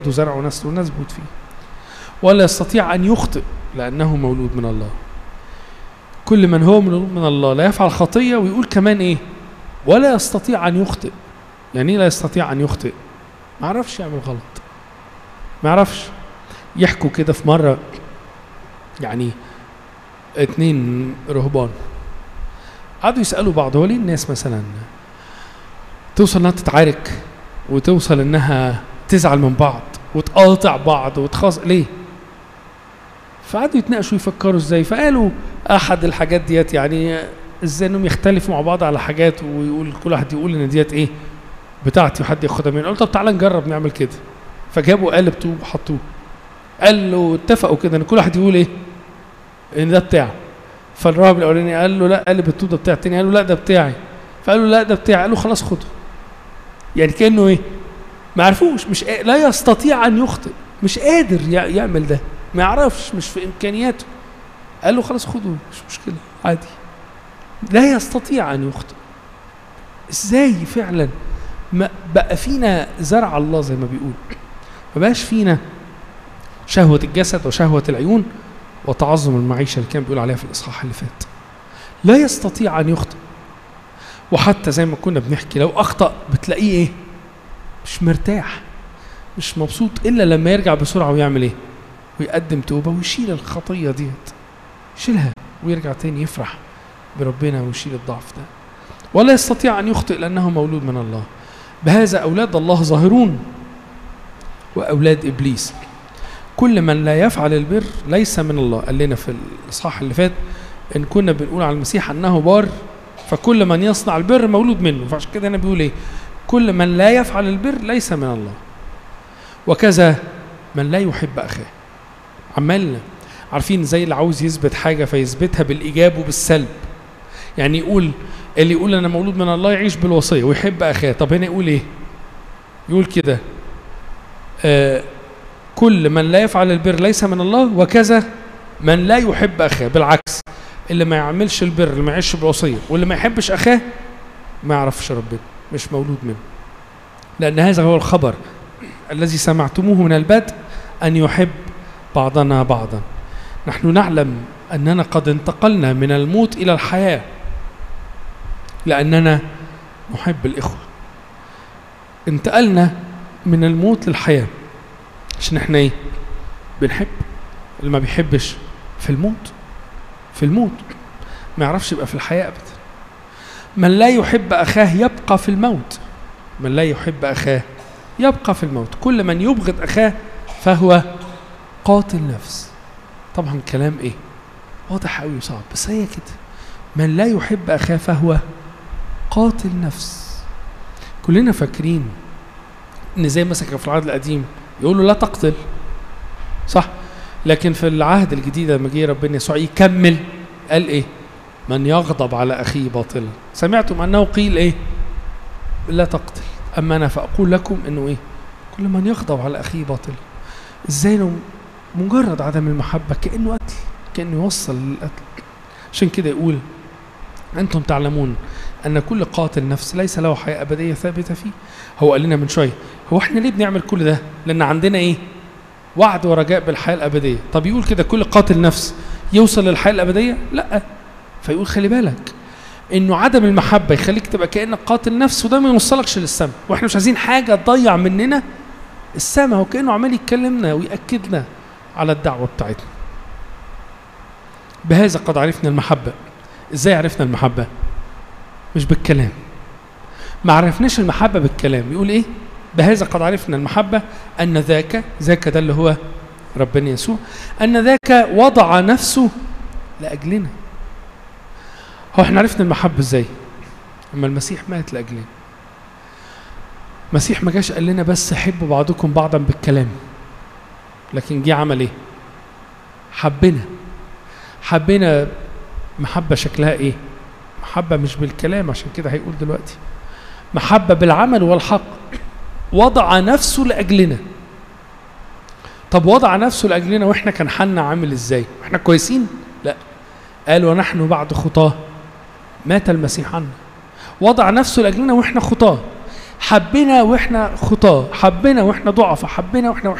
وزرع ونسل ونثبت فيه ولا يستطيع أن يخطئ لأنه مولود من الله كل من هو مولود من الله لا يفعل خطية ويقول كمان إيه ولا يستطيع أن يخطئ يعني إيه لا يستطيع أن يخطئ ما عرفش يعمل غلط ما يعرفش يحكوا كده في مرة يعني اتنين رهبان قعدوا يسألوا بعض هو ليه الناس مثلا توصل انها تتعارك وتوصل انها تزعل من بعض وتقاطع بعض وتخاص ليه؟ فقعدوا يتناقشوا يفكروا ازاي فقالوا احد الحاجات ديت يعني ازاي انهم يختلفوا مع بعض على حاجات ويقول كل واحد يقول ان ديت ايه بتاعتي وحد ياخدها مني قلت طب تعالى نجرب نعمل كده فجابوا قالب طوب وحطوه قال له اتفقوا كده ان كل واحد يقول ايه ان ده بتاعه فالراهب الاولاني قال له لا قالب الطوب ده بتاع التاني قال له لا ده بتاعي فقال له لا ده بتاعي قال له خلاص خده يعني كانه ايه ما عرفوش مش قا- لا يستطيع ان يخطئ مش قادر يع- يعمل ده ما يعرفش مش في امكانياته قال له خلاص خده مش مشكله عادي لا يستطيع ان يخطئ ازاي فعلا ما بقى فينا زرع الله زي ما بيقول ما بقاش فينا شهوة الجسد وشهوة العيون وتعظم المعيشة اللي كان بيقول عليها في الإصحاح اللي فات لا يستطيع أن يخطئ وحتى زي ما كنا بنحكي لو أخطأ بتلاقيه إيه مش مرتاح مش مبسوط إلا لما يرجع بسرعة ويعمل إيه ويقدم توبة ويشيل الخطية ديت يشيلها ويرجع تاني يفرح بربنا ويشيل الضعف ده ولا يستطيع أن يخطئ لأنه مولود من الله بهذا أولاد الله ظاهرون وأولاد إبليس كل من لا يفعل البر ليس من الله قال لنا في الإصحاح اللي فات إن كنا بنقول على المسيح أنه بار فكل من يصنع البر مولود منه فعشان كده هنا بيقول إيه كل من لا يفعل البر ليس من الله وكذا من لا يحب أخاه عمال عارفين زي اللي عاوز يثبت حاجة فيثبتها بالإيجاب وبالسلب يعني يقول اللي يقول أنا مولود من الله يعيش بالوصية ويحب أخاه طب هنا يقول إيه يقول كده آه كل من لا يفعل البر ليس من الله وكذا من لا يحب أخاه بالعكس اللي ما يعملش البر اللي ما يعيش بالوصية واللي ما يحبش أخاه ما يعرفش ربنا مش مولود منه لأن هذا هو الخبر الذي سمعتموه من البدء أن يحب بعضنا بعضا نحن نعلم أننا قد انتقلنا من الموت إلى الحياة لأننا نحب الإخوة انتقلنا من الموت للحياة عشان احنا ايه بنحب اللي ما بيحبش في الموت في الموت ما يعرفش يبقى في الحياة أبدا من لا يحب أخاه يبقى في الموت من لا يحب أخاه يبقى في الموت كل من يبغض أخاه فهو قاتل نفس طبعا كلام ايه واضح قوي وصعب بس هي كده من لا يحب أخاه فهو قاتل نفس كلنا فاكرين ان زي مثلا في العهد القديم يقولوا لا تقتل صح لكن في العهد الجديد لما جه ربنا يسوع يكمل قال ايه من يغضب على اخيه باطلا سمعتم انه قيل ايه لا تقتل اما انا فاقول لكم انه ايه كل من يغضب على اخيه باطلا ازاي لو مجرد عدم المحبه كانه قتل كانه يوصل للقتل عشان كده يقول انتم تعلمون ان كل قاتل نفس ليس له حياه ابديه ثابته فيه هو قال لنا من شويه هو احنا ليه بنعمل كل ده لان عندنا ايه وعد ورجاء بالحياه الابديه طب يقول كده كل قاتل نفس يوصل للحياه الابديه لا فيقول خلي بالك انه عدم المحبه يخليك تبقى كانك قاتل نفس وده ما يوصلكش للسماء واحنا مش عايزين حاجه تضيع مننا السماء هو كانه عمال يتكلمنا وياكدنا على الدعوه بتاعتنا بهذا قد عرفنا المحبه ازاي عرفنا المحبه مش بالكلام ما عرفناش المحبه بالكلام يقول ايه بهذا قد عرفنا المحبه ان ذاك ذاك ده اللي هو ربنا يسوع ان ذاك وضع نفسه لاجلنا هو احنا عرفنا المحبه ازاي اما المسيح مات لاجلنا المسيح ما جاش قال لنا بس حبوا بعضكم بعضا بالكلام لكن جه عمل ايه حبنا حبنا محبه شكلها ايه محبه مش بالكلام عشان كده هيقول دلوقتي محبه بالعمل والحق وضع نفسه لاجلنا طب وضع نفسه لاجلنا واحنا كان حالنا عامل ازاي احنا كويسين لا قال ونحن بعد خطاه مات المسيح عنا وضع نفسه لاجلنا واحنا خطاه حبنا واحنا خطاه حبنا واحنا ضعفاء حبنا واحنا